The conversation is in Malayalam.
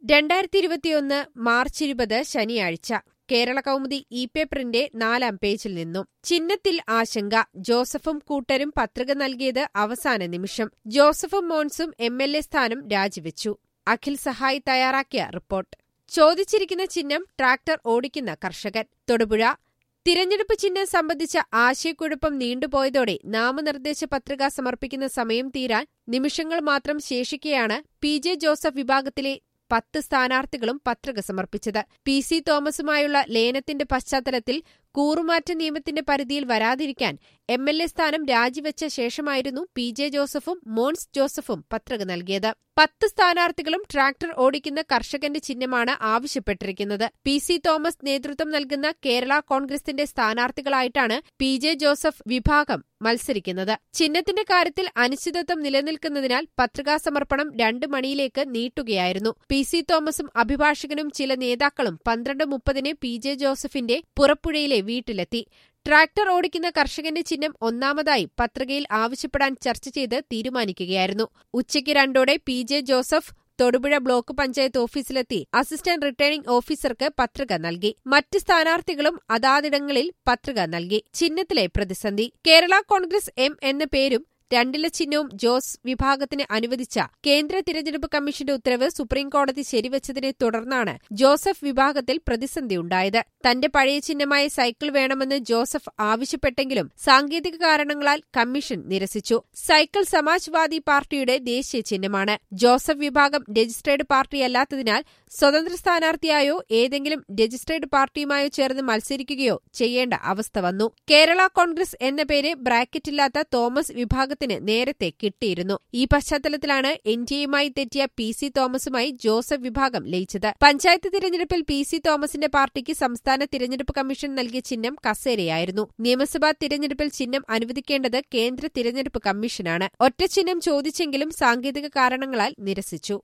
രണ്ടായിരത്തി ഇരുപത്തിയൊന്ന് മാർച്ച് ഇരുപത് ശനിയാഴ്ച കേരള കൗമുദി ഇ പേപ്പറിന്റെ നാലാം പേജിൽ നിന്നും ചിഹ്നത്തിൽ ആശങ്ക ജോസഫും കൂട്ടരും പത്രിക നൽകിയത് അവസാന നിമിഷം ജോസഫും മോൻസും എം എൽ എ സ്ഥാനം രാജിവെച്ചു അഖിൽ സഹായി തയ്യാറാക്കിയ റിപ്പോർട്ട് ചോദിച്ചിരിക്കുന്ന ചിഹ്നം ട്രാക്ടർ ഓടിക്കുന്ന കർഷകൻ തൊടുപുഴ തിരഞ്ഞെടുപ്പ് ചിഹ്നം സംബന്ധിച്ച ആശയക്കുഴപ്പം നീണ്ടുപോയതോടെ നാമനിർദ്ദേശ പത്രിക സമർപ്പിക്കുന്ന സമയം തീരാൻ നിമിഷങ്ങൾ മാത്രം ശേഷിക്കെയാണ് പി ജെ ജോസഫ് വിഭാഗത്തിലെ പത്ത് സ്ഥാനാർത്ഥികളും പത്രിക സമർപ്പിച്ചത് പി സി തോമസുമായുള്ള ലയനത്തിന്റെ പശ്ചാത്തലത്തിൽ കൂറുമാറ്റ നിയമത്തിന്റെ പരിധിയിൽ വരാതിരിക്കാൻ എം എൽ എ സ്ഥാനം രാജിവെച്ച ശേഷമായിരുന്നു പി ജെ ജോസഫും മോൻസ് ജോസഫും പത്രിക നൽകിയത് പത്ത് സ്ഥാനാർത്ഥികളും ട്രാക്ടർ ഓടിക്കുന്ന കർഷകന്റെ ചിഹ്നമാണ് ആവശ്യപ്പെട്ടിരിക്കുന്നത് പി സി തോമസ് നേതൃത്വം നൽകുന്ന കേരള കോൺഗ്രസിന്റെ സ്ഥാനാർത്ഥികളായിട്ടാണ് പി ജെ ജോസഫ് വിഭാഗം മത്സരിക്കുന്നത് ചിഹ്നത്തിന്റെ കാര്യത്തിൽ അനിശ്ചിതത്വം നിലനിൽക്കുന്നതിനാൽ പത്രികാ സമർപ്പണം രണ്ട് മണിയിലേക്ക് നീട്ടുകയായിരുന്നു പി സി തോമസും അഭിഭാഷകനും ചില നേതാക്കളും പന്ത്രണ്ട് മുപ്പതിന് പി ജെ ജോസഫിന്റെ പുറപ്പുഴയിലെ വീട്ടിലെത്തി ട്രാക്ടർ ഓടിക്കുന്ന കർഷകന്റെ ചിഹ്നം ഒന്നാമതായി പത്രികയിൽ ആവശ്യപ്പെടാൻ ചർച്ച ചെയ്ത് തീരുമാനിക്കുകയായിരുന്നു ഉച്ചയ്ക്ക് രണ്ടോടെ P J Joseph Thodupuzha block panchayat ഓഫീസിലെത്തി അസിസ്റ്റന്റ് റിട്ടേണിംഗ് ഓഫീസർക്ക് പത്രിക നൽകി മറ്റ് സ്ഥാനാർത്ഥികളും അതാതിടങ്ങളിൽ പത്രിക നൽകി ചിഹ്നത്തിലെ പ്രതിസന്ധി കേരള കോൺഗ്രസ് എം എന്ന പേരും രണ്ടില ചിഹ്നവും ജോസ് വിഭാഗത്തിന് അനുവദിച്ച കേന്ദ്ര തിരഞ്ഞെടുപ്പ് കമ്മീഷന്റെ ഉത്തരവ് സുപ്രീംകോടതി ശരിവച്ചതിനെ തുടർന്നാണ് ജോസഫ് വിഭാഗത്തിൽ പ്രതിസന്ധിയുണ്ടായത് തന്റെ പഴയ ചിഹ്നമായ സൈക്കിൾ വേണമെന്ന് ജോസഫ് ആവശ്യപ്പെട്ടെങ്കിലും സാങ്കേതിക കാരണങ്ങളാൽ കമ്മീഷൻ നിരസിച്ചു സൈക്കിൾ സമാജ്വാദി പാർട്ടിയുടെ ദേശീയ ചിഹ്നമാണ് ജോസഫ് വിഭാഗം രജിസ്ട്രേഡ് പാർട്ടിയല്ലാത്തതിനാൽ സ്വതന്ത്ര സ്ഥാനാർത്ഥിയായോ ഏതെങ്കിലും രജിസ്ട്രേഡ് പാർട്ടിയുമായോ ചേർന്ന് മത്സരിക്കുകയോ ചെയ്യേണ്ട അവസ്ഥ വന്നു കേരള കോൺഗ്രസ് എന്ന പേര് ബ്രാക്കറ്റില്ലാത്ത തോമസ് വിഭാഗത്തിന് നേരത്തെ കിട്ടിയിരുന്നു ഈ പശ്ചാത്തലത്തിലാണ് എൻ ഡി എയുമായി തെറ്റിയ പി സി തോമസുമായി ജോസഫ് വിഭാഗം ലയിച്ചത് പഞ്ചായത്ത് തിരഞ്ഞെടുപ്പിൽ പി സി തോമസിന്റെ പാർട്ടിക്ക് സംസ്ഥാന തിരഞ്ഞെടുപ്പ് കമ്മീഷൻ നൽകിയ ചിഹ്നം കസേരയായിരുന്നു നിയമസഭാ തിരഞ്ഞെടുപ്പിൽ ചിഹ്നം അനുവദിക്കേണ്ടത് കേന്ദ്ര തിരഞ്ഞെടുപ്പ് കമ്മീഷനാണ് ഒറ്റ ചിഹ്നം ചോദിച്ചെങ്കിലും സാങ്കേതിക കാരണങ്ങളാൽ നിരസിച്ചു